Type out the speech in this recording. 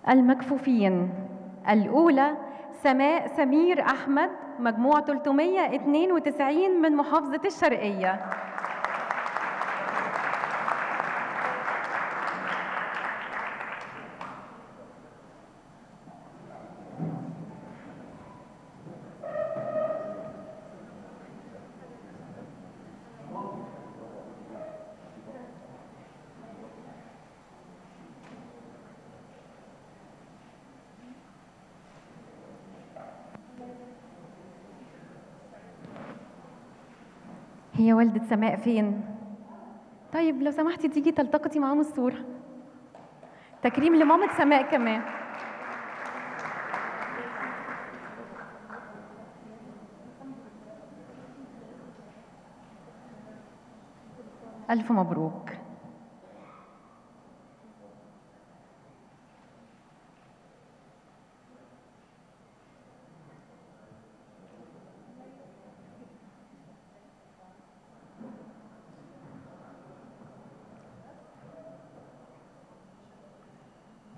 المكفوفين الأولى سماء سمير أحمد مجموع 392 من محافظة الشرقية هي والدة سماء فين؟ طيب لو سمحتي تيجي تلتقطي معاهم الصورة تكريم لمامة سماء كمان ألف مبروك